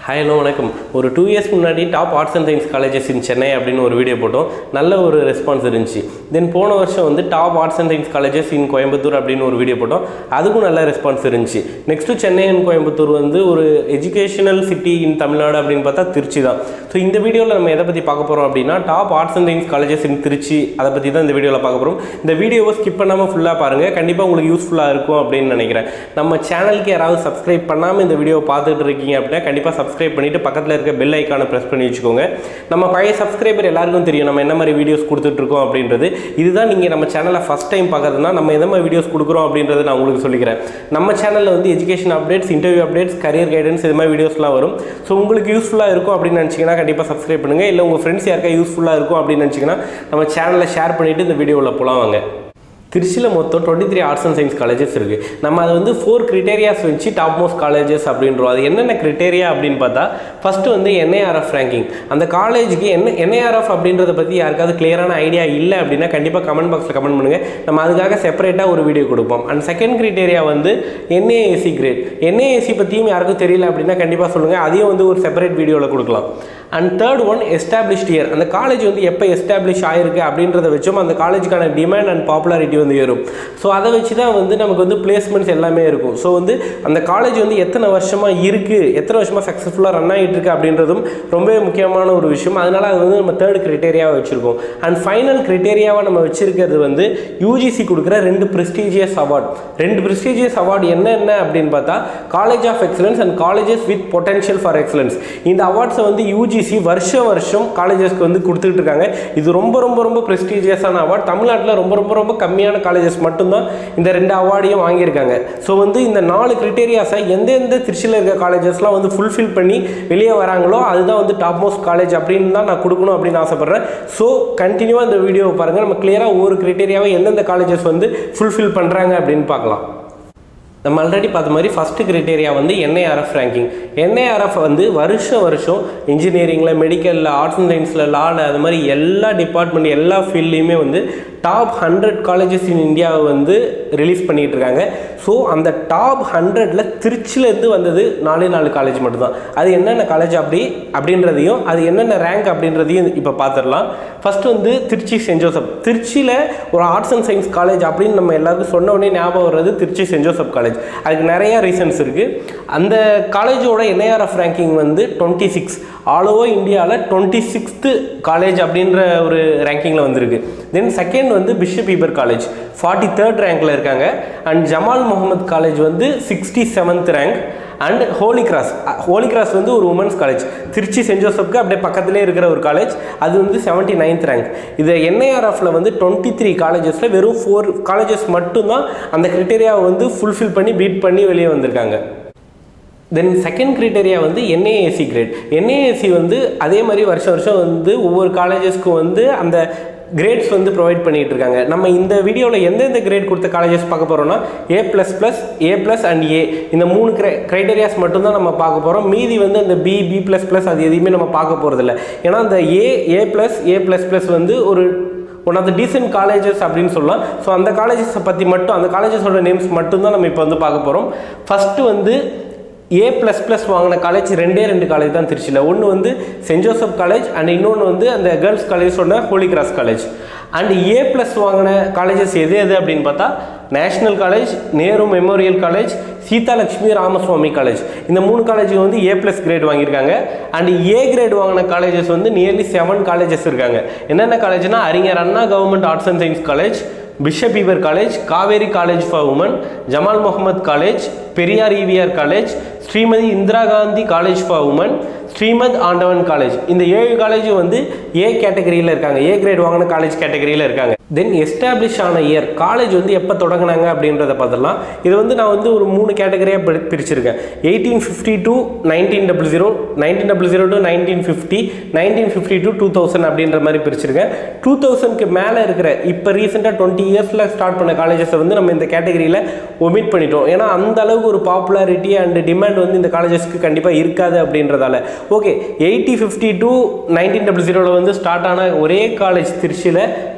hi hello வணக்கம் ஒரு two years முன்னாடி top arts and science colleges in Chennai அப்படின்னு ஒரு வீடியோ போட்டோம் நல்ல ஒரு ரெஸ்பான்ஸ் இருந்துச்சு தென் போன வருஷம் வந்து top arts and science colleges in Coimbatore அப்படின்னு ஒரு வீடியோ போட்டோம் அதுக்கும் நல்ல ரெஸ்பான்ஸ் இருந்துச்சு நெக்ஸ்ட்டு சென்னை அண்ட் கோயம்புத்தூர் வந்து ஒரு எஜுகேஷனல் சிட்டி இன் தமிழ்நாடு அப்படின்னு பார்த்தா திருச்சி தான் ஸோ இந்த வீடியோவில் நம்ம எதை பற்றி பார்க்க போகிறோம் அப்படின்னா top arts and science colleges in Trichy அதை பற்றி தான் இந்த வீடியோவில் பார்க்க போகிறோம் இந்த வீடியோவை ஸ்கிப் பண்ணாமல் ஃபுல்லாக பாருங்கள் கண்டிப்பாக உங்களுக்கு யூஸ்ஃபுல்லாக இருக்கும் அப்படின்னு நினைக்கிறேன் நம்ம சேனலுக்கு யாராவது சப்ஸ்கிரைப் பண்ணாமல் இந்த வீடியோ பார்த்துட்டு இருக்கீங்க அப்படின்னா கண்டிப்பாக சப்ஸ்கிரைப் பண்ணிவிட்டு பக்கத்தில் இருக்க பெல் ஐக்கானை ப்ரெஸ் பண்ணி வச்சுக்கோங்க நம்ம பழைய சப்ஸ்கிரைபர் எல்லாருக்கும் தெரியும் நம்ம என்ன மாதிரி வீடியோஸ் கொடுத்துட்ருக்கோம் அப்படின்றது இதுதான் நீங்கள் நம்ம சேனலை ஃபஸ்ட் டைம் பார்க்கறதுனா நம்ம எந்த மாதிரி வீடியோஸ் கொடுக்குறோம் அப்படின்றத நான் உங்களுக்கு சொல்லிக்கிறேன் நம்ம சேனலில் வந்து education updates interview updates career guidance இது மாதிரி வீடியோஸ்லாம் வரும் ஸோ உங்களுக்கு யூஸ்ஃபுல்லாக இருக்கும் அப்படின்னு நினச்சிங்கன்னா கண்டிப்பாக சப்ஸ்கிரைப் பண்ணுங்கள் இல்லை உங்கள் ஃப்ரெண்ட்ஸ் யாருக்கா யூஸ்ஃபுல்லாக இருக்கும் அப்படின்னு நினச்சிங்கன்னா நம்ம சேனலை ஷேர் பண்ணிவிட்டு இந்த வீடியோவில் போகலாம் வாங்க திருச்சியில் மொத்தம் twenty three arts and science colleges இருக்குது நம்ம அதை வந்து ஃபோர் கிரிட்டேரியாஸ் வச்சு டாப் மோஸ்ட் காலேஜஸ் அப்படின்றோம் அது என்னென்ன கிரிட்டேரியா அப்படின்னு பார்த்தா ஃபஸ்ட்டு வந்து என்ஏஆர்எஃப் ரேங்கிங் அந்த காலேஜுக்கு என்ன என்ஏஆர்எஃப் அப்படின்றத பற்றி யாருக்காவது கிளியரான ஐடியா இல்லை அப்படின்னா கண்டிப்பாக கமெண்ட் பாக்ஸில் கமெண்ட் பண்ணுங்கள் நம்ம அதுக்காக செப்பரேட்டாக ஒரு வீடியோ கொடுப்போம் அண்ட் செகண்ட் கிரிட்டேரியா வந்து என்ஏஏசி கிரேட் என்ஏஏசி பற்றியும் யாருக்கும் தெரியல அப்படின்னா கண்டிப்பாக சொல்லுங்கள் அதையும் வந்து ஒரு செப்பரேட் வீடியோவில் கொடுக்கலாம் and third one established year அந்த காலேஜ் வந்து எப்போ எஸ்டாப்ளிஷ் ஆயிருக்கு அப்படின்றத வச்சும் அந்த காலேஜுக்கான டிமாண்ட் அண்ட் பாப்புலாரிட்டி வந்து ஏறும் ஸோ அதை வச்சு தான் வந்து நமக்கு வந்து பிளேஸ்மெண்ட்ஸ் எல்லாமே இருக்கும் ஸோ வந்து அந்த காலேஜ் வந்து எத்தனை வருஷமாக இருக்குது எத்தனை வருஷமாக சக்ஸஸ்ஃபுல்லாக ரன் ஆகிட்டு இருக்கு அப்படின்றதும் ரொம்பவே முக்கியமான ஒரு விஷயம் அதனால அது வந்து நம்ம தேர்ட் கிரிட்டேரியாவை வச்சுருக்கோம் அண்ட் ஃபைனல் கிரிட்டேரியாவை நம்ம வச்சிருக்கிறது வந்து யூஜிசி கொடுக்குற ரெண்டு ப்ரெஸ்டீஜியஸ் அவார்ட் ரெண்டு ப்ரெஸ்டீஜியஸ் அவார்டு என்னென்ன அப்படின்னு பார்த்தா college of excellence and colleges with potential for excellence இந்த அவார்ட்ஸை வந்து யூஜிசி வருஷம் வருஷம் காலேஜஸ்க்கு வந்து கொடுத்துட்டு இருக்காங்க இது ரொம்ப ரொம்ப ரொம்ப ப்ரெஸ்டீஜியஸான அவார்ட் தமிழ்நாட்டில் ரொம்ப ரொம்ப ரொம்ப கம்மியான காலேஜஸ் மட்டும்தான் இந்த ரெண்டு அவார்டையும் வாங்கியிருக்காங்க ஸோ வந்து இந்த நாலு கிரிட்டேரியாஸை எந்தெந்த திருச்சியில் இருக்க காலேஜஸ்லாம் வந்து ஃபுல்ஃபில் பண்ணி வெளியே வராங்களோ அதுதான் வந்து டாப் மோஸ்ட் காலேஜ் அப்படின்னு தான் நான் கொடுக்கணும் அப்படின்னு ஆசைப்பட்றேன் ஸோ கண்டினியூவாக இந்த வீடியோவை பாருங்கள் நம்ம கிளியராக ஒவ்வொரு கிரிட்டேரியாவை எந்தெந்த காலேஜஸ் வந்து ஃபுல்ஃபில் பண்ணுறாங்க அப்படின்னு பார்க்கலாம் நம்ம ஆல்ரெடி பார்த்த மாதிரி ஃபஸ்ட்டு கிரிட்டேரியா வந்து என்ஐஆர்எஃப் ரேங்கிங் என்ஐஆர்எஃப் வந்து வருஷம் வருஷம் இன்ஜினியரிங்கில் மெடிக்கலில் ஆர்ட்ஸ் அண்ட் சயின்ஸில் லாவில் அது மாதிரி எல்லா டிபார்ட்மெண்ட் எல்லா ஃபீல்ட்லேயுமே வந்து டாப் ஹண்ட்ரட் காலேஜஸ் இன் இந்தியாவை வந்து ரிலீஸ் பண்ணிகிட்டு இருக்காங்க ஸோ அந்த டாப் ஹண்ட்ரடில் திருச்சியிலேருந்து வந்தது நாலே நாலு காலேஜ் மட்டும்தான் அது என்னென்ன காலேஜ் அப்படி அப்படின்றதையும் அது என்னென்ன ரேங்க் அப்படின்றதையும் இப்போ பார்த்துடலாம் ஃபஸ்ட்டு வந்து திருச்சி சென்ட் ஜோசப் திருச்சியில் ஒரு ஆர்ட்ஸ் அண்ட் சயின்ஸ் காலேஜ் அப்படின்னு நம்ம எல்லாருக்கும் சொன்ன உடனே ஞாபகம் வர்றது திருச்சி சென்ட் ஜோசப் காலேஜ் அதுக்கு நிறையா ரீசன்ஸ் இருக்குது அந்த காலேஜோட என்ஐஆர்எஃப் ரேங்கிங் வந்து டுவெண்ட்டி சிக்ஸ் ஆல் ஓவர் இந்தியாவில் டுவெண்ட்டி சிக்ஸ்த்து காலேஜ் அப்படின்ற ஒரு ரேங்கிங்கில் வந்திருக்கு தென் செகண்ட் வந்து Bishop Heber college forty third ரேங்கில் இருக்காங்க அண்ட் ஜமால் முகமது காலேஜ் வந்து sixty seventh rank and Holy Cross Holy Cross வந்து ஒரு உமன்ஸ் காலேஜ் திருச்சி சென்ட் ஜோசப்க்கு அப்படியே பக்கத்துலேயே இருக்கிற ஒரு காலேஜ் அது வந்து செவன்ட்டி நைன்த் ரேங்க் இது என்ஐஆர்எஃப்ல வந்து டுவெண்ட்டி த்ரீ காலேஜஸில் வெறும் ஃபோர் காலேஜஸ் மட்டும்தான் அந்த கிரிட்டேரியாவை வந்து ஃபுல்ஃபில் பண்ணி பீட் பண்ணி வெளியே வந்திருக்காங்க தென் செகண்ட் க்ரைட்டேரியா வந்து என்ஏஏசி கிரேட் என்ஏஏசி வந்து அதே மாதிரி வருஷம் வருஷம் வந்து ஒவ்வொரு காலேஜஸ்க்கும் வந்து அந்த கிரேட்ஸ் வந்து ப்ரொவைட் பண்ணிட்டு இருக்காங்க நம்ம இந்த வீடியோவில் எந்தெந்த கிரேட் கொடுத்த காலேஜஸ் பார்க்க போகிறோம்னா A plus plus A plus and A இந்த மூணு கிரை க்ரைட்டேரியாஸ் மட்டும்தான் நம்ம பார்க்க போகிறோம் மீதி வந்து அந்த பி பி ப்ளஸ் ப்ளஸ் அது எதையுமே நம்ம பார்க்க போகிறதில்ல ஏன்னா அந்த A A plus A plus plus வந்து ஒரு one of the decent colleges அப்படின்னு சொல்லலாம் ஸோ அந்த காலேஜஸை பற்றி மட்டும் அந்த காலேஜஸோட நேம்ஸ் மட்டும்தான் நம்ம இப்போ வந்து பார்க்க போகிறோம் ஃபஸ்ட்டு வந்து ஏ ப்ளஸ் ப்ளஸ் வாங்கின காலேஜ் ரெண்டே ரெண்டு காலேஜ் தான் திருச்சியில் ஒன்று வந்து சென்ட் ஜோசப் காலேஜ் அண்ட் இன்னொன்று வந்து அந்த கேர்ள்ஸ் காலேஜ் சொன்ன Holy Cross college and A plus வாங்கின காலேஜஸ் எது எது அப்படின்னு பார்த்தா national college Nehru memorial college Seethalakshmi Ramaswamy college இந்த மூணு காலேஜுக்கு வந்து ஏ ப்ளஸ் கிரேட் வாங்கியிருக்காங்க அண்ட் ஏ கிரேட் வாங்கின காலேஜஸ் வந்து நியர்லி செவன் காலேஜஸ் இருக்காங்க என்னென்ன காலேஜ்னா அறிஞர் Anna government arts and science college Bishop Heber college Kaveri college for woman Jamal Mohamed college Periyar EVR college Shrimati Indira Gandhi college for woman Srimad Andavan college இந்த ஏழு காலேஜும் வந்து ஏ கேட்டகரியில் இருக்காங்க ஏ கிரேட் வாங்கின காலேஜ் கேட்டகரியில் இருக்காங்க தென் எஸ்டாப்ளிஷ் ஆன இயர் காலேஜ் வந்து எப்போ தொடங்கினாங்க அப்படின்றத பார்த்துடலாம் இது வந்து நான் வந்து ஒரு மூணு கேட்டகரியாக பிரிச்சிருக்கேன் eighteen fifty two nineteen double zero nineteen double zero to nineteen fifty nineteen fifty two two thousand அப்படின்ற மாதிரி பிரிச்சிருக்கேன் டூ தௌசண்ட்க்கு மேலே இருக்கிற இப்போ ரீசெண்டாக டுவெண்ட்டி இயர்ஸில் ஸ்டார்ட் பண்ண காலேஜஸை வந்து நம்ம இந்த கேட்டகரியில் ஒமிட் பண்ணிட்டோம் ஏன்னா அந்த அளவுக்கு ஒரு பாப்புலாரிட்டி அண்ட் டிமாண்ட் வந்து இந்த காலேஜஸ்க்கு கண்டிப்பாக இருக்காது அப்படின்றதால okay eighty fifty two nineteen double ஜீரோவில் வந்து ஸ்டார்ட் ஆன ஒரே காலேஜ் திருச்சியில்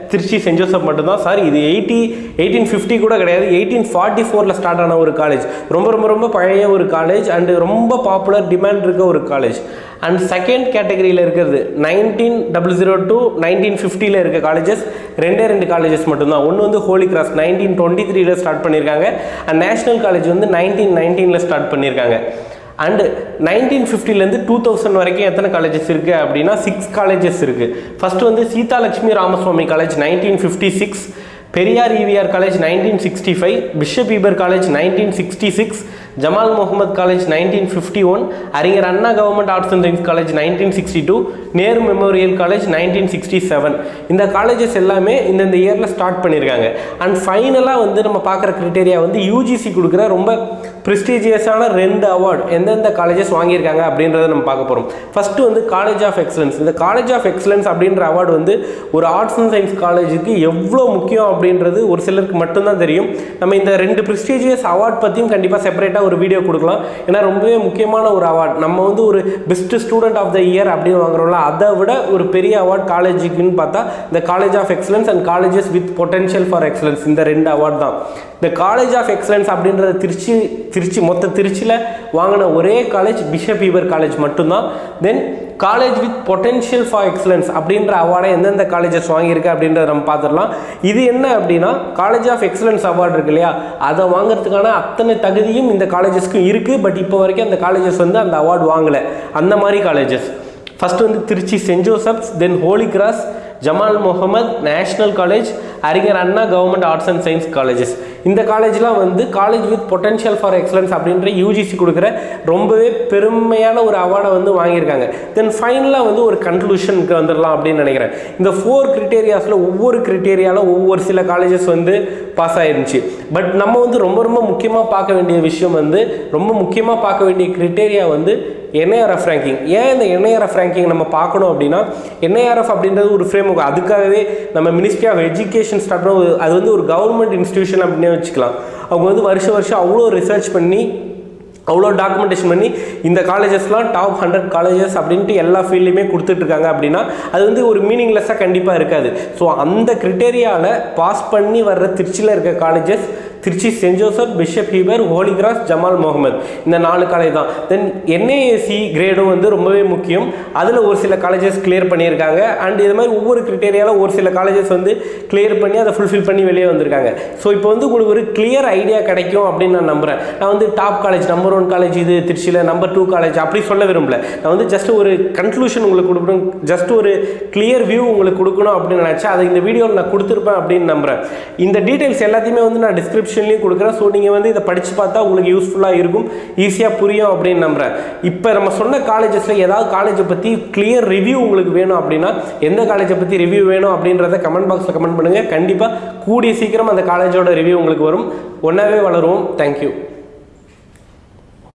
திருச்சி சென்ட் ஜோசப் மட்டும்தான் சாரி இது எயிட்டி எயிட்டீன் ஃபிஃப்டி கூட கிடையாது எயிட்டீன் ஃபார்ட்டி ஃபோரில் ஸ்டார்ட் ஆன ஒரு காலேஜ் ரொம்ப ரொம்ப ரொம்ப பழைய ஒரு காலேஜ் அண்டு ரொம்ப பாப்புலர் டிமாண்ட் இருக்க ஒரு காலேஜ் அண்ட் செகண்ட் கேட்டகரியில் இருக்கிறது nineteen double zero two nineteen ஃபிஃப்டியில் இருக்க காலேஜஸ் ரெண்டே ரெண்டு காலேஜஸ் மட்டும்தான் ஒன்று வந்து ஹோலி கிராஸ் நைன்டீன் டுவெண்ட்டி த்ரீல ஸ்டார்ட் பண்ணியிருக்காங்க அண்ட் நேஷனல் காலேஜ் வந்து நைன்டீன் நைன்டீனில் ஸ்டார்ட் பண்ணியிருக்காங்க அண்டு நைன்டீன் ஃபிஃப்டிலேருந்து டூ தௌசண்ட் வரைக்கும் எத்தனை காலேஜஸ் இருக்குது அப்படின்னா சிக்ஸ் காலேஜஸ் இருக்குது ஃபஸ்ட்டு வந்து Seethalakshmi Ramaswamy College nineteen fifty six Periyar EVR College nineteen sixty five Bishop Heber College nineteen sixty six Jamal Mohamed College nineteen fifty one Arignar Anna government arts and science College nineteen sixty two Nehru memorial College nineteen sixty seven இந்த colleges எல்லாமே இந்தந்த இயரில் start பண்ணியிருக்காங்க and ஃபைனலாக வந்து நம்ம பார்க்குற criteria வந்து யூஜிசி கொடுக்குற ரொம்ப ப்ரெஸ்டீஜியஸான ரெண்டு அவார்டு எந்தெந்த காலேஜஸ் வாங்கியிருக்காங்க அப்படின்றத நம்ம பார்க்க போகிறோம் ஃபஸ்ட்டு வந்து காலேஜ் ஆஃப் எக்ஸலன்ஸ் இந்த காலேஜ் ஆஃப் எக்ஸலன்ஸ் அப்படின்ற அவார்டு வந்து ஒரு ஆர்ட்ஸ் அண்ட் சயின்ஸ் காலேஜுக்கு எவ்வளோ முக்கியம் அப்படின்றது ஒரு சிலருக்கு மட்டும்தான் தெரியும் நம்ம இந்த ரெண்டு ப்ரெஸ்டீஜியஸ் அவார்ட் பற்றியும் கண்டிப்பாக செப்பரேட்டாக ஒரு வீடியோ கொடுக்கலாம் ஏன்னா ரொம்பவே முக்கியமான ஒரு அவார்ட் நம்ம வந்து ஒரு best student of the year அப்படின்னு வாங்குறோம்ல அதை விட ஒரு பெரிய அவார்ட் காலேஜுக்குன்னு பார்த்தா இந்த college of excellence and colleges with potential for excellence இந்த ரெண்டு அவார்ட் தான் இந்த காலேஜ் ஆஃப் எக்ஸலன்ஸ் அப்படின்றது திருச்சி திருச்சி மொத்த திருச்சியில் வாங்கின ஒரே காலேஜ் பிஷப் ஈவர் காலேஜ் மட்டும்தான் then college with potential for excellence அப்படின்ற அவார்டை எந்தெந்த காலேஜஸ் வாங்கியிருக்கு அப்படின்றத நம்ம பார்த்துடலாம் இது என்ன அப்படின்னா காலேஜ் ஆஃப் எக்ஸலன்ஸ் அவார்டு இருக்கு இல்லையா அதை வாங்குறதுக்கான அத்தனை தகுதியும் இந்த காலேஜஸ்க்கு இருக்குது பட் இப்போ வரைக்கும் அந்த காலேஜஸ் வந்து அந்த அவார்டு வாங்கலை அந்த மாதிரி காலேஜஸ் ஃபர்ஸ்ட் வந்து Trichy Saint Joseph's then Holy Cross Jamal Mohamed National College Arignar Anna government arts and science colleges இந்த காலேஜ்லாம் வந்து college with potential for excellence அப்படின்ற யூஜிசி கொடுக்குற ரொம்பவே பெருமையான ஒரு அவார்டை வந்து வாங்கியிருக்காங்க தென் ஃபைனலாக வந்து ஒரு கன்க்ளூஷனுக்கு வந்துடலாம் அப்படின்னு நினைக்கிறேன் இந்த ஃபோர் கிரிட்டேரியாஸில் ஒவ்வொரு கிரிட்டேரியாவில் ஒவ்வொரு சில காலேஜஸ் வந்து பாஸ் ஆயிருந்துச்சு பட் நம்ம வந்து ரொம்ப ரொம்ப முக்கியமாக பார்க்க வேண்டிய விஷயம் வந்து ரொம்ப முக்கியமாக பார்க்க வேண்டிய கிரிட்டேரியா வந்து என்ஐஆர்எஃப் ரேங்கிங் ஏன் இந்த என்ஐஆர்எஃப் ரேங்கிங் நம்ம பார்க்கணும் அப்படின்னா என்ஐஆர்எஃப் அப்படின்றது ஒரு ஃப்ரேம் அதுக்காகவே நம்ம மினிஸ்ட்ரி ஆஃப் எஜுகேஷன் ஸ்டார்ட் அது வந்து ஒரு கவர்மெண்ட் இன்ஸ்டியூஷன் அப்படின்னே வச்சுக்கலாம் அவங்க வந்து வருஷம் வருஷம் அவ்வளோ ரிசர்ச் பண்ணி அவ்வளோ டாக்குமெண்டேஷன் பண்ணி இந்த காலேஜஸ்லாம் டாப் ஹண்ட்ரட் காலேஜஸ் அப்படின்ட்டு எல்லா ஃபீல்ட்லையுமே கொடுத்துட்ருக்காங்க அப்படின்னா அது வந்து ஒரு மீனிங்லெஸ்ஸாக கண்டிப்பாக இருக்காது ஸோ அந்த கிரிட்டேரியாவில் பாஸ் பண்ணி வர்ற திருச்சியில் இருக்க colleges Trichy Saint Joseph Bishop Heber Holy Cross Jamal Mohamed இந்த நாலு காலேஜ் தான் தென் என்ஏஎஸ்சி கிரேடும் வந்து ரொம்பவே முக்கியம் அதில் ஒரு சில காலேஜஸ் கிளியர் பண்ணியிருக்காங்க அண்ட் இது மாதிரி ஒவ்வொரு கிரிட்டேரியாவில் ஒரு சில காலேஜஸ் வந்து கிளியர் பண்ணி அதை ஃபுல்ஃபில் பண்ணி வெளியே வந்திருக்காங்க ஸோ இப்போ வந்து உங்களுக்கு ஒரு கிளியர் ஐடியா கிடைக்கும் அப்படின்னு நான் நம்புகிறேன் நான் வந்து top college number one college இது திருச்சியில் நம்பர் டூ காலேஜ் அப்படி சொல்ல விரும்பல நான் வந்து ஜஸ்ட் ஒரு கன்க்ளூஷன் உங்களுக்கு கொடுக்கணும் ஜஸ்ட் ஒரு கிளியர் வியூ உங்களுக்கு கொடுக்கணும் அப்படின்னு நினச்சா அதை இந்த வீடியோவில் நான் கொடுத்துருப்பேன் அப்படின்னு நம்புகிறேன் இந்த டீட்டெயில்ஸ் எல்லாத்தையுமே வந்து நான் டிஸ்கிரிப்ஷன்லேயும் கொடுக்குறேன் ஸோ நீங்கள் வந்து இதை படித்து பார்த்தா உங்களுக்கு யூஸ்ஃபுல்லாக இருக்கும் ஈஸியாக புரியும் அப்படின்னு நம்புகிறேன் இப்போ நம்ம சொன்ன காலேஜஸில் ஏதாவது காலேஜை பற்றி கிளியர் ரிவ்யூ உங்களுக்கு வேணும் அப்படின்னா எந்த காலேஜை பற்றி ரிவ்யூ வேணும் அப்படின்றத கமெண்ட் பாக்ஸில் கமெண்ட் பண்ணுங்கள் கண்டிப்பாக கூடிய சீக்கிரம் அந்த காலேஜோட ரிவ்யூ உங்களுக்கு வரும் ஒன்றாவே வளருவோம் தேங்க்யூ